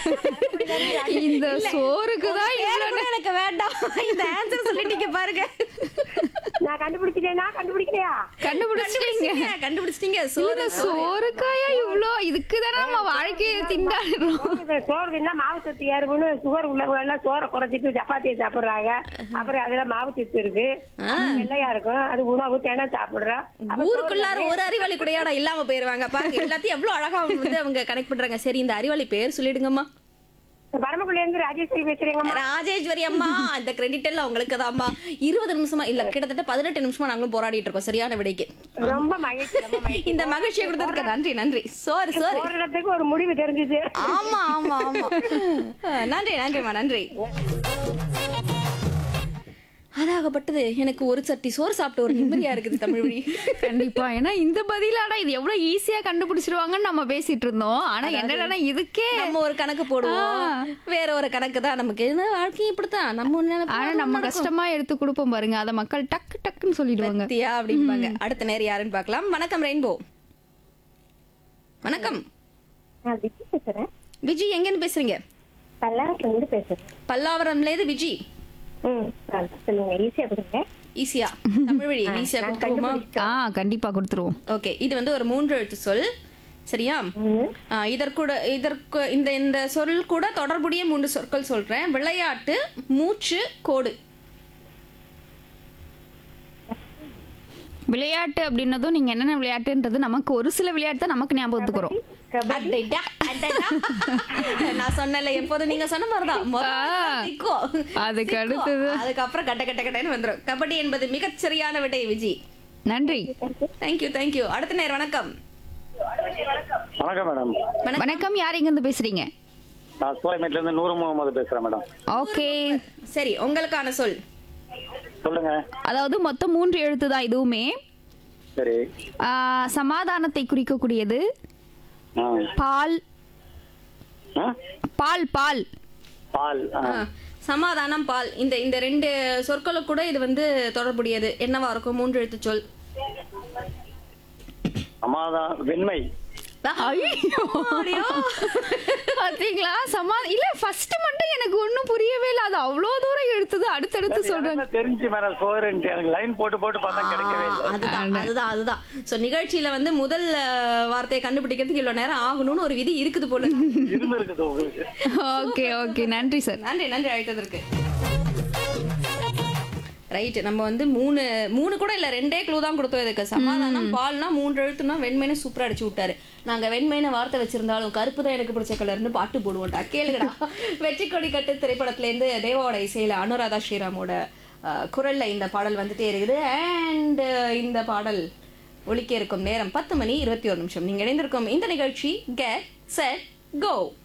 இந்த சோறுக்கு தான் பேரு கூட எனக்கு வேண்டாம் இந்த ஆன்சர் சொல்லிட்டீங்க பாருங்க நான் கண்டுபிடிச்சிட்டேனா கண்டுபிடிக்கலையா கண்டுபிடிச்சிட்டீங்க கண்டுபிடிச்சிட்டீங்க இந்த சோறு சோறுக்காயா இவ்ளோ இதுக்கு தானே நம்ம வாழ்க்கையை திண்டாடுறோம் சோறு சோறு தின்னா மாவு சத்து ஏறும்னு சுகர் உள்ளவங்க எல்லாம் சோறை குறைச்சிட்டு சப்பாத்தியை சாப்பிடுறாங்க அப்புறம் அதுல மாவு சத்து இருக்கு வெள்ளையா இருக்கும் அது உணவு தினம் சாப்பிடுறோம் அப்ப ஊருக்குள்ளார ஒரு அறிவாளி கூடயாடா இல்லாம போயிருவாங்க பாருங்க எல்லாத்தையும் எவ்வளவு அழகா அவங்க வந்து அவங்க கனெக்ட் பண்றாங்க சரி இந்த அறிவாளி பேர் சொல்லிடுங்கம்மா பரமக்குள்ள இருந்து ராஜேஸ்வரி பேசுறீங்கம்மா ராஜேஸ்வரி அம்மா இந்த கிரெடிட் எல்லாம் உங்களுக்கு தான்மா இருபது நிமிஷமா இல்ல கிட்டத்தட்ட பதினெட்டு நிமிஷமா நாங்களும் போராடிட்டு இருக்கோம் சரியான விடைக்கு ரொம்ப மகிழ்ச்சி ரொம்ப மகிழ்ச்சி இந்த மகிழ்ச்சியை கொடுத்ததுக்கு நன்றி நன்றி சோறு சோறு ஒரு இடத்துக்கு ஒரு முடிவு தெரிஞ்சுச்சு ஆமா ஆமா ஆமா அஹ், நன்றி நன்றிம்மா நன்றி அதாகப்பட்டது எனக்கு ஒரு சட்டி சோறு சாப்பிட்ட ஒரு நிம்மதியா இருக்குது தமிழ் வழி கண்டிப்பா ஏன்னா இந்த பதிலாடா இது எவ்வளவு ஈஸியா கண்டுபிடிச்சிருவாங்கன்னு நம்ம பேசிட்டு இருந்தோம் ஆனா என்னடா இதுக்கே நம்ம ஒரு கணக்கு போடுவோம் வேற ஒரு கணக்கு தான் நமக்கு என்ன வாழ்க்கை இப்படித்தான் நம்ம ஒண்ணு நினைப்போம், ஆனா அது நம்ம நடக்கும். கஷ்டமா எடுத்து கொடுப்போம் பாருங்க அத மக்கள் டக்கு டக்குன்னு சொல்லிடுவாங்க பத்தியா அப்படிம்பாங்க அடுத்த நேரம் யாருன்னு பார்க்கலாம் வணக்கம் ரெயின்போ வணக்கம் நான் விஜி பேசுறேன் விஜி எங்கன்னு பேசுறீங்க பல்லாரத்துல இருந்து பேசுறேன் பல்லாவரம்ல இருந்து விஜி ம் சொல்லுங்க ஈஸியா கொடுங்க ஈஸியா தமிழ் வழி ஈஸியா கொடுத்துருவோமா ஆ கண்டிப்பா கொடுத்துருவோம் ஓகே இது வந்து ஒரு மூன்று எழுத்து சொல் சரியா ஆ, இதற்கூட இதற்கு இந்த இந்த சொல் கூட தொடர்புடைய மூன்று சொற்கள் சொல்றேன் விளையாட்டு மூச்சு கோடு விளையாட்டு அப்படின்னதும் நீங்க என்னென்ன விளையாட்டுன்றது நமக்கு ஒரு சில விளையாட்டு தான் நமக்கு ஞாபகத்துக்கு வரும் அடடா, அடடா. நான் சொன்னல எப்போதும் நீங்க சொன்ன மாதிரிதான் முதல்ல ஆ. சிக்கோ. அதுக்கு சிக்கோ. அடுத்தது. அதுக்கப்புறம் கட்ட கட்ட கட்டன்னு வந்துரும் கபடி என்பது மிகச் சரியான விடை விஜி நன்றி தேங்க்யூ தேங்க்யூ அடுத்த நேரம் வணக்கம் வணக்கம் மேடம் வணக்கம் வணக்கம் யார் எங்க இருந்து பேசுறீங்க நான் சோலைமேட்ல இருந்து நூறு முகமது பேசுறேன் மேடம் ஓகே சரி உங்களுக்கான சொல் சொல்லுங்க அதாவது மொத்தம் மூன்று எழுத்து தான் இதுவுமே சரி ஆ, சமாதானத்தை குறிக்கக்கூடியது ஆ. பால் ஆ? பால் பால் பால் ஆ. ஆ, சமாதானம் பால் இந்த இந்த ரெண்டு சொற்களுக்கு கூட இது வந்து தொடர்புடையது என்னவா இருக்கும் மூன்று எழுத்து சொல் சமாதான் வெண்மை ஐயோ பாத்தீங்களா சமா இல்ல ஃபர்ஸ்ட் மட்டும் எனக்கு ஒண்ணும் புரியவே இல்ல அது அவ்வளவு தூரம் எடுத்தது அடுத்தடுத்து சொல்றாங்க எனக்கு தெரிஞ்சு மேடம் சோறுன்ட்டு எனக்கு லைன் போட்டு போட்டு பார்த்தா கிடைக்கவே இல்லை அதுதான் அதுதான் அதுதான் சோ நிகழ்ச்சியில வந்து முதல் அஹ், வார்த்தையை கண்டுபிடிக்கிறதுக்கு இவ்வளவு நேரம் ஆகணும்னு ஒரு விதி இருக்குது போல இருந்து இருக்குது உங்களுக்கு ஓகே ஓகே நன்றி சார் நன்றி நன்றி அழைத்ததற்கு ரைட் நம்ம வந்து மூணு மூணு கூட இல்ல ரெண்டே க்ளூ தான் கொடுத்தோம் இதுக்கு சமாதானம் பால்னா மூன்று எழுத்துனா வெண்மைன்னு சூப்பரா அடிச்சு விட்டாரு நாங்க வெண்மைன்னு வார்த்தை வச்சிருந்தாலும் கருப்பு தான் எனக்கு பிடிச்ச கலர்னு பாட்டு போடுவோம்டா கேளுங்கடா வெற்றி கொடி கட்டு திரைப்படத்துல இருந்து தேவாவோட இசையில அனுராதா ஸ்ரீராமோட அஹ், குரல்ல இந்த பாடல் வந்துட்டே இருக்குது அண்ட் இந்த பாடல் ஒலிக்க இருக்கும் நேரம் பத்து மணி இருபத்தி ஒரு நிமிஷம் நீங்க இணைந்திருக்கும் இந்த நிகழ்ச்சி கெட் செட் கோ